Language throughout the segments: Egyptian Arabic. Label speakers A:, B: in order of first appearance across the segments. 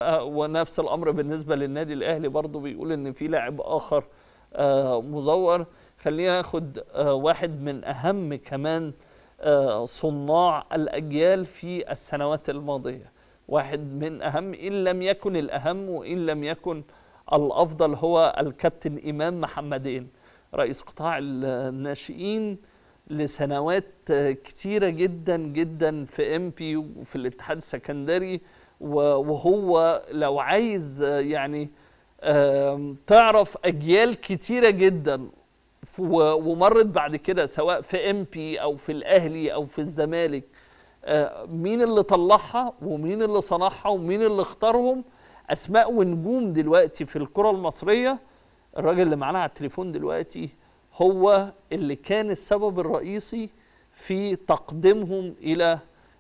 A: آه، ونفس الامر بالنسبه للنادي الاهلي برضو بيقول ان في لاعب اخر آه، مزور خلينا ناخد آه، واحد من اهم كمان آه، صناع الاجيال في السنوات الماضيه واحد من اهم ان لم يكن الاهم وان لم يكن الافضل هو الكابتن امام محمدين رئيس قطاع الناشئين لسنوات كتيرة جدا جدا في ام بي وفي الاتحاد السكندري و- وهو لو عايز يعني آم، تعرف اجيال كتيرة جدا ف- و- ومرت بعد كده سواء في ام بي او في الاهلي او في الزمالك آه، مين اللي طلعها ومين اللي صنعها ومين اللي اختارهم اسماء ونجوم دلوقتي في الكرة المصرية الراجل اللي معانا على التليفون دلوقتي هو اللي كان السبب الرئيسي في تقديمهم الى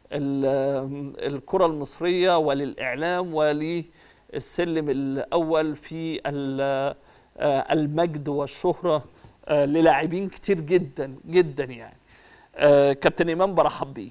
A: ال- الكرة المصرية وللإعلام وللسلم الأول في ال- آه، المجد والشهرة آه، للاعبين كتير جدا جدا يعني آه، كابتن إمام برحب بيك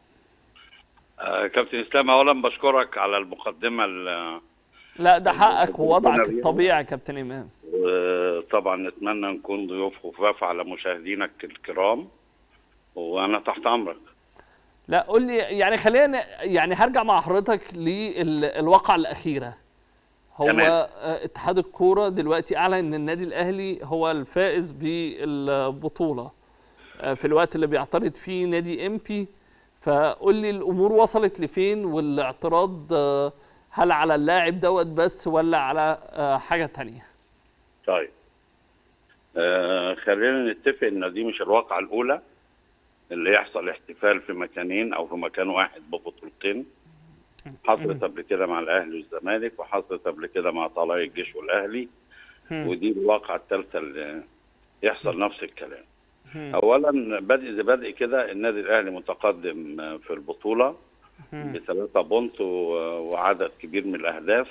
B: آه، كابتن اسلام اولا بشكرك على المقدمه ال-
A: لا ده حقك ووضعك
B: ربنا
A: الطبيعي يا كابتن إمام
B: وطبعا نتمنى نكون ضيوف خفاف على مشاهدينك الكرام وانا تحت امرك
A: لا قول لي يعني خلينا يعني هرجع مع حضرتك للواقعة الأخيرة هو
B: تمام.
A: آه، اتحاد الكورة دلوقتي أعلن إن النادي الأهلي هو الفائز بالبطولة آه، في الوقت اللي بيعترض فيه نادي ام بي فقول لي الأمور وصلت لفين والاعتراض آه، هل على اللاعب دوت بس ولا على آه، حاجة تانية
B: طيب آه خلينا نتفق ان دي مش الواقعه الاولى اللي يحصل احتفال في مكانين او في مكان واحد ببطولتين حصلت قبل كده مع الاهلي والزمالك وحصلت قبل كده مع طلائع الجيش والاهلي ودي الواقعه الثالثه اللي يحصل نفس الكلام اولا بدء زي بدء كده النادي الاهلي متقدم في البطوله بثلاثه بونت و- وعدد كبير من الاهداف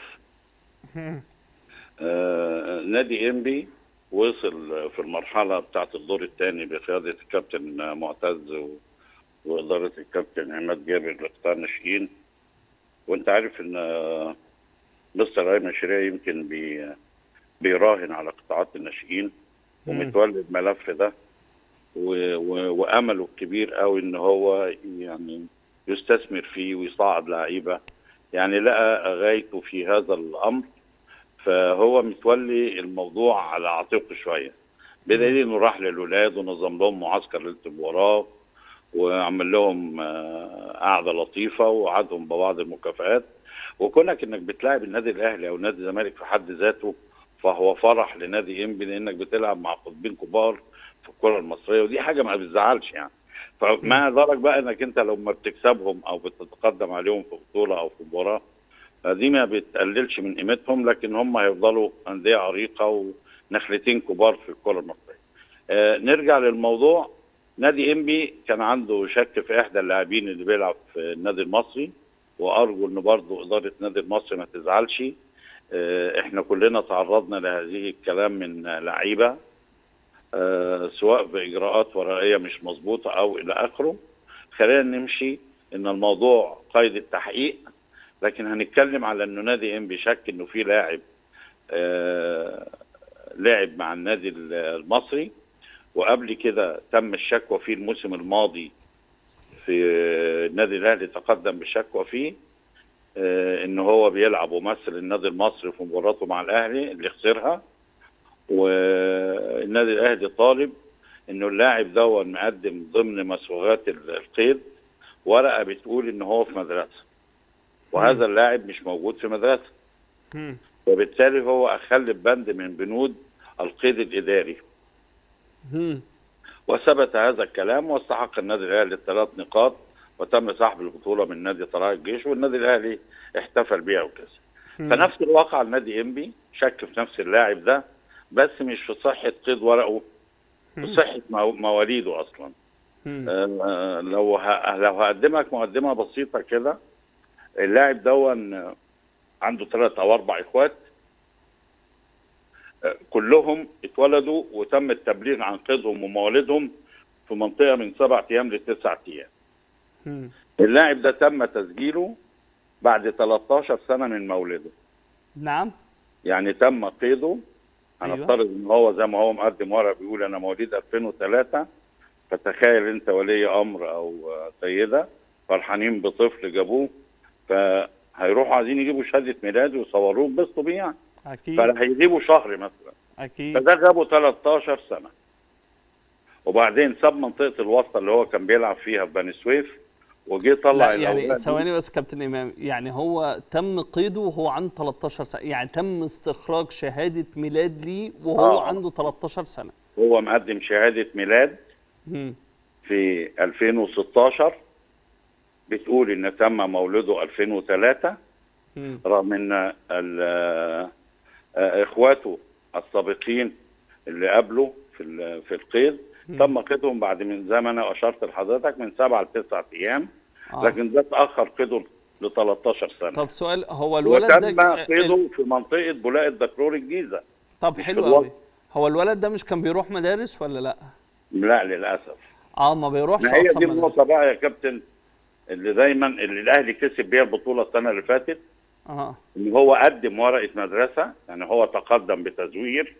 B: آه، نادي انبي وصل في المرحله بتاعه الدور الثاني بقياده الكابتن معتز و- واداره الكابتن عماد جابر لقطاع الناشئين وانت عارف ان آه، مستر ايمن شريعه يمكن بي بيراهن على قطاعات الناشئين ومتولي الملف ده و- و- وامله الكبير قوي ان هو يعني يستثمر فيه ويصعد لعيبه يعني لقى غايته في هذا الامر فهو متولي الموضوع على عاتقه شويه بدليل انه راح للولاد ونظم لهم معسكر ليله المباراه وعمل لهم آه، قعده لطيفه ووعدهم ببعض المكافآت وكونك انك بتلاعب النادي الاهلي او نادي الزمالك في حد ذاته فهو فرح لنادي انبي لانك بتلعب مع قطبين كبار في الكره المصريه ودي حاجه ما بتزعلش يعني فما ذلك بقى انك انت لو ما بتكسبهم او بتتقدم عليهم في بطوله او في مباراه دي ما بتقللش من قيمتهم لكن هم هيفضلوا انديه عريقه ونخلتين كبار في الكره المصريه. آه نرجع للموضوع نادي انبي كان عنده شك في احدى اللاعبين اللي بيلعب في النادي المصري وارجو ان برضه اداره النادي المصري ما تزعلش آه احنا كلنا تعرضنا لهذه الكلام من لعيبه آه سواء باجراءات ورقيه مش مظبوطه او الى اخره خلينا نمشي ان الموضوع قيد التحقيق لكن هنتكلم على انه نادي ام بيشك انه في لاعب آه لعب مع النادي المصري وقبل كده تم الشكوى فيه الموسم الماضي في النادي الاهلي تقدم بالشكوى فيه آه ان هو بيلعب ومثل النادي المصري في مباراته مع الاهلي اللي خسرها والنادي الاهلي طالب انه اللاعب ده مقدم ضمن مسوغات القيد ورقه بتقول ان هو في مدرسه وهذا اللاعب مش موجود في مدرسه وبالتالي هو اخل ببند من بنود القيد الاداري وثبت هذا الكلام واستحق النادي الاهلي الثلاث نقاط وتم سحب البطوله من نادي طلائع الجيش والنادي الاهلي احتفل بيها وكذا فنفس الواقع النادي انبي شك في نفس اللاعب ده بس مش في صحه قيد ورقه في صحه مواليده اصلا آه لو ه... لو هقدمك مقدمه بسيطه كده اللاعب دون عنده ثلاث او اربع اخوات كلهم اتولدوا وتم التبليغ عن قيدهم ومواليدهم في منطقه من سبع ايام لتسع ايام. اللاعب ده تم تسجيله بعد 13 سنه من مولده
A: نعم
B: يعني تم قيده
A: أيوة.
B: هنفترض ان هو زي ما هو مقدم ورقه بيقول انا مواليد 2003 فتخيل انت ولي امر او آه، سيده فرحانين بطفل جابوه فهيروحوا عايزين يجيبوا شهاده ميلاد ويصوروه بيصوا بيه يعني
A: اكيد
B: فهيجيبوا شهر مثلا
A: اكيد
B: فده جابه 13 سنه وبعدين ساب منطقه الوسطى اللي هو كان بيلعب فيها في بني سويف وجه طلع
A: لا يعني
B: الأولاد دي.
A: ثواني بس كابتن امام يعني هو تم قيده وهو عنده 13 سنه يعني تم استخراج شهاده ميلاد ليه وهو
B: آه.
A: عنده 13 سنه
B: هو مقدم شهاده ميلاد
A: مم.
B: في 2016 بتقول ان تم مولده 2003
A: مم.
B: رغم ان ال- آه، اخواته السابقين اللي قبله في ال- في القيد تم قيدهم بعد من زي ما انا اشرت لحضرتك من سبعه لتسعه ايام
A: آه.
B: لكن ده اتاخر قيده ل 13 سنه
A: طب سؤال هو الولد
B: وتم
A: ده
B: قيده في منطقه بولاق الدكرور الجيزه
A: طب
B: مش
A: حلو
B: في الوقت.
A: قوي هو الولد ده مش كان بيروح مدارس ولا لا
B: لا للاسف
A: اه ما بيروحش
B: ما هي
A: اصلا
B: دي
A: مدارس.
B: النقطه بقى يا كابتن اللي دايما اللي الاهلي كسب بيها البطوله السنه اللي فاتت
A: اه
B: ان هو قدم ورقه مدرسه يعني هو تقدم بتزوير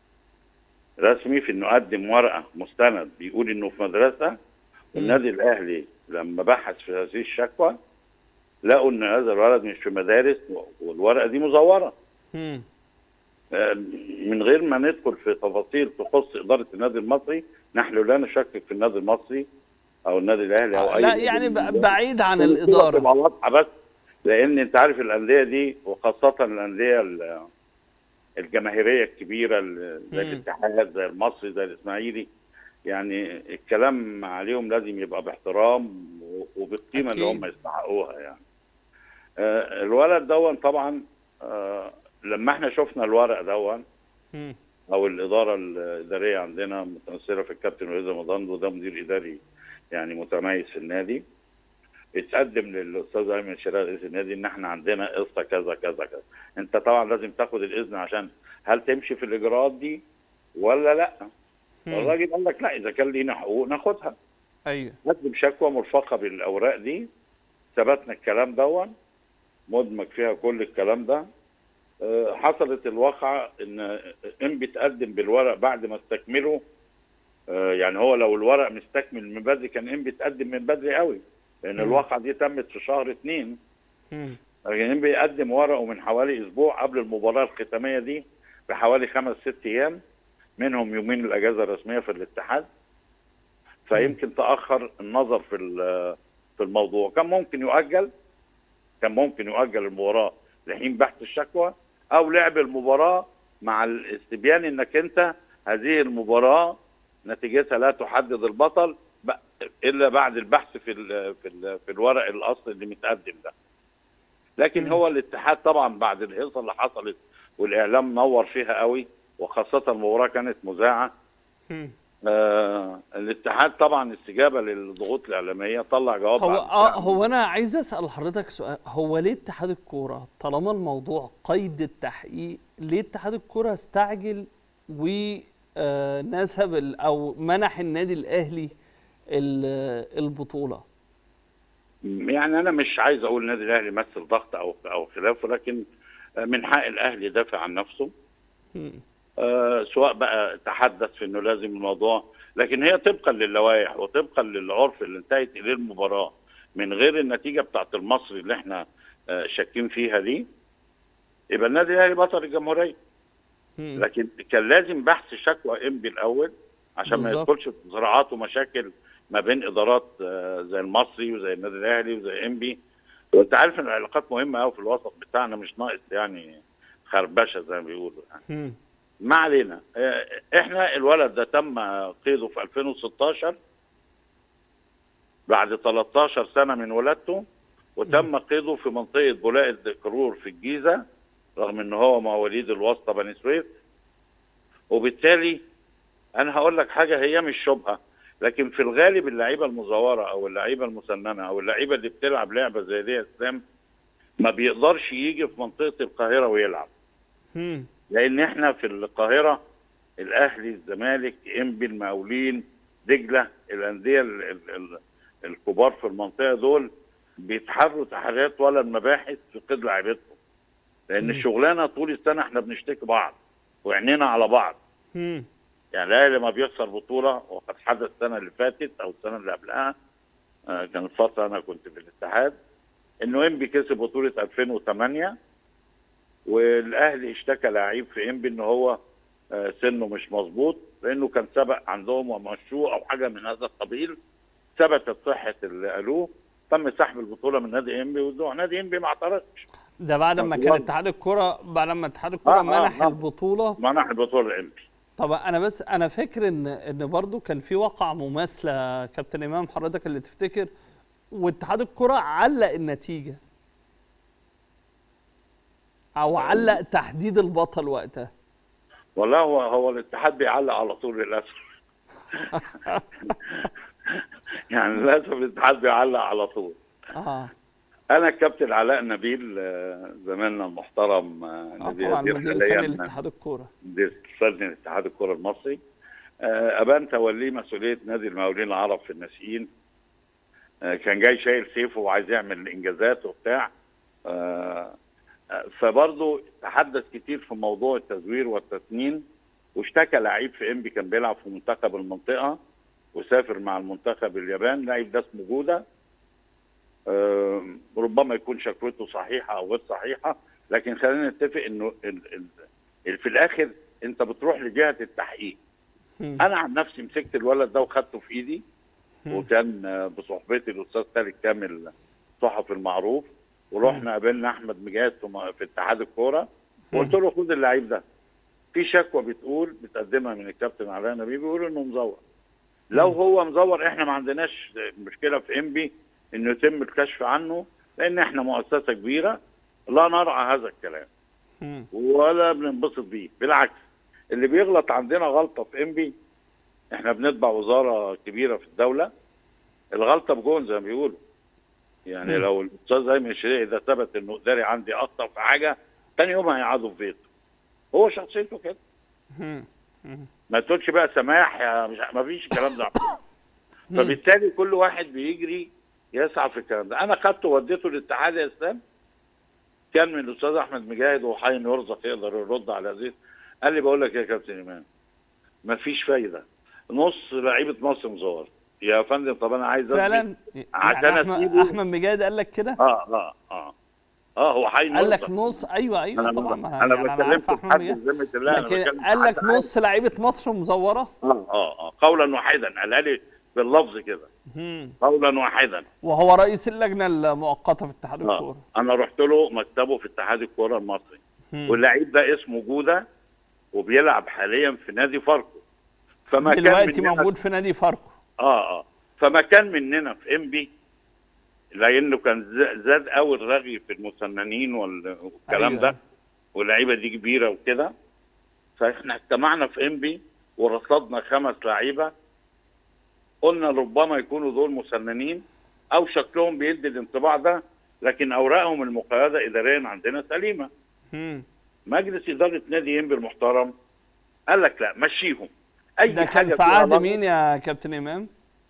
B: رسمي في انه قدم ورقه مستند بيقول انه في مدرسه والنادي الاهلي لما بحث في هذه الشكوى لقوا ان هذا الولد مش في مدارس والورقه دي مزوره
A: مم.
B: آه، من غير ما ندخل في تفاصيل تخص اداره النادي المصري نحن لا نشكك في النادي المصري او النادي الاهلي او اي
A: لا
B: نادي
A: يعني
B: من
A: ب-
B: الأندية.
A: بعيد عن
B: الصورة
A: الاداره
B: تبقى واضحه بس لان انت عارف الانديه دي وخاصه الانديه ال- الجماهيريه الكبيره ال- زي
A: مم.
B: الاتحاد زي المصري زي الاسماعيلي يعني الكلام عليهم لازم يبقى باحترام و- وبالقيمه اللي
A: أكيد.
B: هم يستحقوها يعني آه، الولد دون طبعا آه، لما احنا شفنا الورق دون
A: مم.
B: او الاداره الاداريه عندنا متمثله في الكابتن وليد رمضان وده مدير اداري يعني متميز في النادي اتقدم للاستاذ ايمن شلال رئيس النادي ان احنا عندنا قصه كذا كذا كذا انت طبعا لازم تاخد الاذن عشان هل تمشي في الاجراءات دي ولا لا
A: مم.
B: الراجل قال لك لا اذا كان لينا حقوق ناخدها
A: ايوه
B: قدم شكوى مرفقه بالاوراق دي ثبتنا الكلام دون مدمج فيها كل الكلام ده آه، حصلت الواقعة ان ام بيتقدم بالورق بعد ما استكمله آه، يعني هو لو الورق مستكمل من بدري كان ام بيتقدم من بدري قوي لان
A: مم.
B: الواقعة دي تمت في شهر اتنين
A: مم.
B: لكن ام بيقدم ورقه من حوالي اسبوع قبل المباراة الختامية دي بحوالي خمس ست ايام منهم يومين الاجازة الرسمية في الاتحاد فيمكن تاخر النظر في ال- في الموضوع كان ممكن يؤجل كان ممكن يؤجل المباراه لحين بحث الشكوى او لعب المباراه مع الاستبيان انك انت هذه المباراه نتيجتها لا تحدد البطل ب- الا بعد البحث في ال في ال في الورق الاصلي اللي متقدم ده لكن
A: مم.
B: هو الاتحاد طبعا بعد الهيصه اللي حصلت والاعلام نور فيها قوي وخاصه المباراه كانت مذاعه
A: مم.
B: آه الاتحاد طبعا استجابه للضغوط الاعلاميه طلع جواب
A: هو
B: بعد
A: اه
B: ساعة.
A: هو انا عايز اسال حضرتك سؤال هو ليه اتحاد الكوره طالما الموضوع قيد التحقيق ليه اتحاد الكوره استعجل ونسب ال- او منح النادي الاهلي ال- البطوله
B: يعني انا مش عايز اقول النادي الاهلي مثل ضغط او او خلافه لكن من حق الاهلي يدافع عن نفسه
A: مم.
B: آه، سواء بقى تحدث في انه لازم الموضوع لكن هي طبقا للوائح وطبقا للعرف اللي انتهت اليه المباراه من غير النتيجه بتاعت المصري اللي احنا آه، شاكين فيها دي يبقى النادي الاهلي بطل الجمهوريه
A: مم.
B: لكن كان لازم بحث شكوى انبي الاول عشان ما
A: بالظبط.
B: يدخلش في صراعات ومشاكل ما بين ادارات آه، زي المصري وزي النادي الاهلي وزي انبي وانت عارف ان العلاقات مهمه قوي في الوسط بتاعنا مش ناقص يعني خربشه زي ما بيقولوا يعني.
A: مم.
B: ما علينا آه، احنا الولد ده تم قيده في 2016 بعد 13 سنه من ولادته وتم قيده في منطقه بولاق الدكرور في الجيزه رغم ان هو مواليد الواسطه بني سويف وبالتالي انا هقول لك حاجه هي مش شبهه لكن في الغالب اللعيبه المزوره او اللعيبه المسننه او اللعيبه اللي بتلعب لعبه زي دي يا اسلام ما بيقدرش يجي في منطقه القاهره ويلعب
A: مم.
B: لان احنا في القاهره الاهلي الزمالك انبي المقاولين دجله الانديه ال- ال- ال- الكبار في المنطقه دول بيتحروا تحريات ولا المباحث في قيد لعيبتهم لان
A: مم.
B: الشغلانه طول السنه احنا بنشتكي بعض وعينينا على بعض
A: مم.
B: يعني الاهلي لما بيخسر بطوله وقد حدث السنه اللي فاتت او السنه اللي قبلها آه، كانت فتره انا كنت في الاتحاد انه انبي كسب بطوله 2008 والاهلي اشتكى لعيب في انبي ان هو آه، سنه مش مظبوط لانه كان سبق عندهم ومشوه او حاجه من هذا القبيل ثبتت صحه اللي قالوه تم سحب البطوله من نادي انبي ودوع نادي انبي ما اعترضش
A: ده بعد ما كان
B: والله.
A: اتحاد الكرة بعد ما اتحاد الكرة
B: آه، آه،
A: منح
B: آه.
A: البطولة
B: منح البطوله انبي
A: طب انا بس انا فاكر ان ان برضو كان في واقعة مماثلة كابتن امام حضرتك اللي تفتكر واتحاد الكرة علق النتيجة او علق تحديد البطل وقتها
B: والله هو هو الاتحاد بيعلق على طول للاسف يعني للاسف الاتحاد بيعلق على طول
A: اه
B: انا الكابتن علاء نبيل آه، زميلنا المحترم آه،
A: اه
B: الذي
A: طبعا
B: يدير
A: مدير
B: حاليا
A: فني لاتحاد الكورة
B: مدير فني اتحاد الكره المصري آه، ابان توليه مسؤوليه نادي المقاولين العرب في الناشئين آه، كان جاي شايل سيفه وعايز يعمل انجازات وبتاع آه، آه، فبرضه تحدث كتير في موضوع التزوير والتثمين واشتكى لعيب في انبي كان بيلعب في منتخب المنطقه وسافر مع المنتخب اليابان لعيب ده اسمه جوده آه، ربما يكون شكوته صحيحه او غير صحيحه لكن خلينا نتفق انه ال- ال- ال- في الاخر انت بتروح لجهه التحقيق
A: مم.
B: انا عن نفسي مسكت الولد ده وخدته في ايدي
A: مم.
B: وكان آه، بصحبتي الاستاذ خالد كامل صحفي المعروف ورحنا قابلنا احمد مجاهد في م- في اتحاد الكوره وقلت له خد اللعيب ده في شكوى بتقول بتقدمها من الكابتن علاء نبيل بيقول انه مزور لو هو مزور احنا ما عندناش مشكله في انبي انه يتم الكشف عنه لان احنا مؤسسه كبيره لا نرعى هذا الكلام
A: مم.
B: ولا بننبسط بيه بالعكس اللي بيغلط عندنا غلطه في انبي احنا بنتبع وزاره كبيره في الدوله الغلطه بجون زي ما بيقولوا يعني
A: مم.
B: لو الاستاذ ايمن الشريعي ده ثبت انه اداري عندي اخطا في حاجه ثاني يوم هيقعدوا في بيته هو شخصيته كده
A: مم. مم.
B: ما تقولش بقى سماح يا مش ما فيش الكلام ده فبالتالي كل واحد بيجري يسعى في الكلام ده انا خدته وديته للاتحاد يا اسلام كان من الاستاذ احمد مجاهد وحي يرزق يقدر يرد على هذه قال لي بقول لك يا كابتن ايمان ما فيش فايده نص لعيبه مصر مزور يا فندم طب انا عايز أثبت-
A: فعلا
B: عشان
A: يعني احمد
B: أسيبه.
A: احمد مجاهد قال لك كده
B: اه اه اه اه هو حي
A: قال لك
B: يرزق.
A: نص ايوه ايوه
B: انا
A: طبعا
B: انا
A: يعني انا
B: بتكلم
A: عارف
B: في
A: احمد
B: حد
A: مجاهد
B: ذمه الله انا
A: لكن
B: بتكلم في
A: قال لك
B: حد
A: نص لعيبه مصر مزوره
B: اه اه اه قولا واحدا قالها لي باللفظ كده
A: مم.
B: قولا واحدا
A: وهو رئيس اللجنه المؤقته في اتحاد
B: آه.
A: الكوره
B: انا رحت له مكتبه في اتحاد الكوره المصري
A: مم.
B: واللعيب ده اسمه جوده وبيلعب حاليا في نادي فاركو فما كان
A: دلوقتي
B: مننا
A: موجود في نادي فاركو
B: اه اه فما كان مننا في ام بي لانه كان ز- زاد قوي الرغي في المسننين وال- والكلام
A: أيوة.
B: ده واللعيبه دي كبيره وكده فاحنا اجتمعنا في ام بي ورصدنا خمس لعيبه قلنا ربما يكونوا دول مسننين او شكلهم بيدي الانطباع ده لكن اوراقهم المقيده اداريا عندنا سليمه
A: مم.
B: مجلس اداره نادي انبي المحترم قال لك لا مشيهم اي
A: ده كان
B: حاجه
A: في
B: فيها
A: عهد
B: لغط-
A: مين يا كابتن امام؟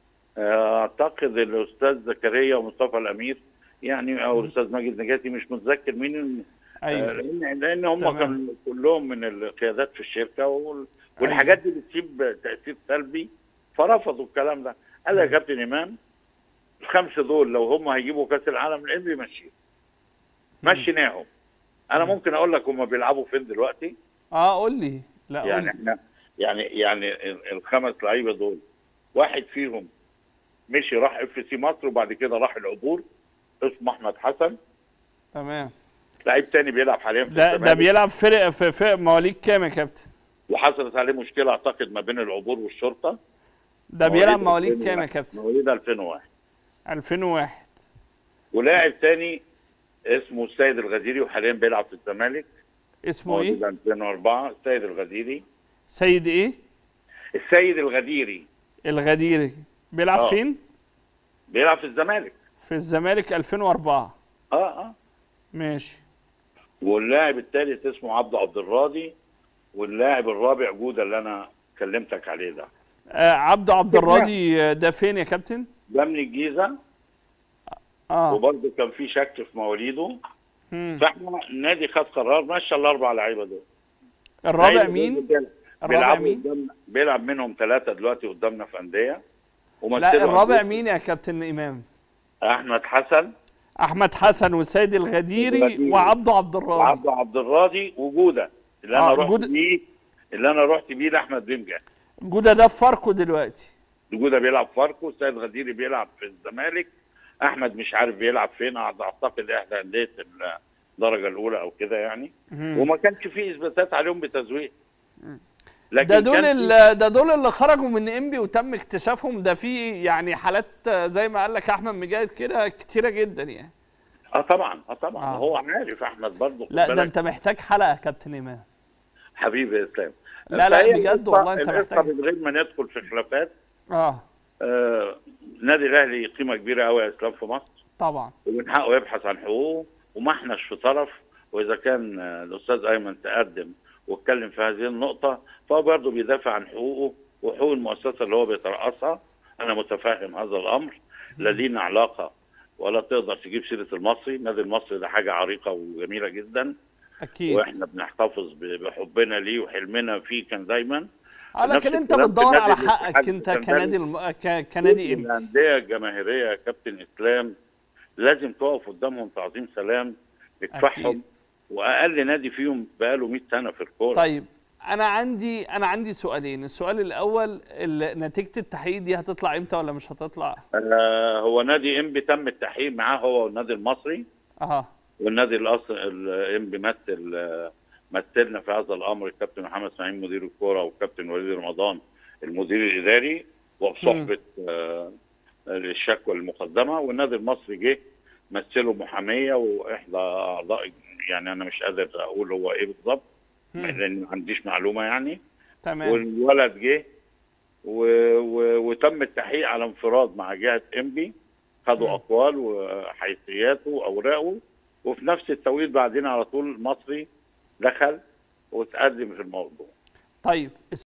B: اعتقد الاستاذ زكريا ومصطفى الامير يعني او الاستاذ ماجد نجاتي مش متذكر مين آه،
A: ايوه
B: لان لان هم
A: تمام.
B: كانوا كلهم من القيادات في الشركه وال- والحاجات دي بتسيب تاثير سلبي فرفضوا الكلام ده قال لي يا كابتن امام الخمسه دول لو هم هيجيبوا كاس العالم الانبي مشيهم مشيناهم انا ممكن اقول لك هم بيلعبوا فين دلوقتي
A: اه قول لي لا قول
B: يعني
A: لي
B: احنا يعني يعني ال- الخمس لعيبه دول واحد فيهم مشي راح اف سي مصر وبعد كده راح العبور اسمه احمد حسن
A: تمام
B: لعيب تاني بيلعب حاليا في
A: ده ده
B: الزمالك
A: بيلعب فرق في فرق مواليد كام يا كابتن؟
B: وحصلت عليه مشكله اعتقد ما بين العبور والشرطه
A: ده بيلعب
B: مواليد
A: مواليد كام يا
B: 2001.
A: كابتن؟
B: مواليد 2001
A: 2001
B: ولاعب تاني اسمه السيد الغزيري وحاليا بيلعب في الزمالك
A: اسمه
B: مواليد
A: ايه؟
B: 2004 السيد الغزيري
A: سيد ايه؟
B: السيد الغديري
A: الغديري بيلعب
B: آه.
A: فين؟
B: بيلعب في الزمالك
A: في الزمالك 2004
B: اه اه
A: ماشي
B: واللاعب الثالث اسمه عبد عبد الراضي واللاعب الرابع جوده اللي انا كلمتك عليه ده
A: آه عبده عبد الراضي آه، ده فين يا كابتن؟
B: ده من الجيزه
A: اه
B: وبرضه كان في شك في مواليده
A: مم.
B: فاحنا النادي خد قرار مشى الاربع لعيبه دول
A: الرابع
B: لعيبة
A: مين
B: دول بيلعب-
A: الرابع
B: بيلعبوا
A: مين
B: قدامنا بيلعب منهم ثلاثه دلوقتي قدامنا في انديه
A: لا
B: ومثلوا
A: الرابع
B: أندية.
A: مين يا كابتن امام
B: احمد حسن
A: احمد حسن وسيد الغديري
B: الغديري.
A: وعبده عبد الراضي
B: وعبد عبد الراضي وجوده اللي انا
A: آه،
B: رحت
A: جودة.
B: بيه اللي انا رحت بيه لاحمد بنجا
A: جوده ده في فاركو دلوقتي
B: جوده بيلعب فاركو سيد غديري بيلعب في الزمالك احمد مش عارف بيلعب فين اعتقد احدى انديه الدرجه الاولى او كده يعني
A: مم.
B: وما كانش فيه اثباتات عليهم بتزوير لكن
A: ده دول
B: كان في-
A: ال- ده دول اللي خرجوا من انبي وتم اكتشافهم ده في يعني حالات زي ما قال لك احمد مجاهد كده كتيره جدا يعني
B: اه طبعا اه طبعا
A: آه.
B: هو عارف احمد برضه خد
A: لا ده
B: بالك.
A: انت محتاج حلقه يا كابتن امام
B: حبيبي يا اسلام
A: لا، لا،
B: فهي
A: بجد
B: القصة-
A: والله أنت
B: القصة
A: محتاج-
B: من غير ما ندخل في خلافات
A: اه
B: آه النادي الاهلي قيمه كبيره قوي يا اسلام في مصر
A: طبعا
B: ومن حقه يبحث عن حقوقه وما احناش في طرف واذا كان آه، الاستاذ ايمن تقدم واتكلم في هذه النقطه فهو برضه بيدافع عن حقوقه وحقوق المؤسسه اللي هو بيترأسها انا متفهم هذا الامر لا لينا علاقه ولا تقدر تجيب سيره المصري النادي المصري ده حاجه عريقه وجميله جدا
A: اكيد
B: واحنا بنحتفظ ب- بحبنا ليه وحلمنا فيه كان دايما
A: اه
B: نفس
A: لكن انت
B: الكلام
A: بتدور
B: في
A: على
B: نادي
A: حقك
B: الاتحاد
A: انت
B: السكندري.
A: كنادي الم... ك... كنادي
B: كل
A: ام
B: الانديه الجماهيريه يا كابتن اسلام لازم تقف قدامهم تعظيم سلام تدفعهم
A: أكيد.
B: واقل نادي فيهم بقاله 100 سنه في الكوره
A: طيب انا عندي انا عندي سؤالين السؤال الاول ال- نتيجه التحقيق دي هتطلع امتى ولا مش هتطلع
B: آه هو نادي انبي تم التحقيق معاه هو والنادي المصري
A: اه
B: والنادي الاصل الانبي مثل آه، مثلنا في هذا الامر الكابتن محمد اسماعيل مدير الكوره والكابتن وليد رمضان المدير الاداري وبصحبه آه الشكوى المقدمه والنادي المصري جه مثله محاميه واحدى اعضاء يعني انا مش قادر اقول هو ايه بالظبط
A: مم.
B: لان ما عنديش معلومه يعني
A: تمام
B: والولد جه و... و... وتم التحقيق على انفراد مع جهه انبي خدوا
A: مم.
B: اقوال وحيثياته واوراقه وفي نفس التوقيت بعدين على طول المصري دخل وتقدم في الموضوع
A: طيب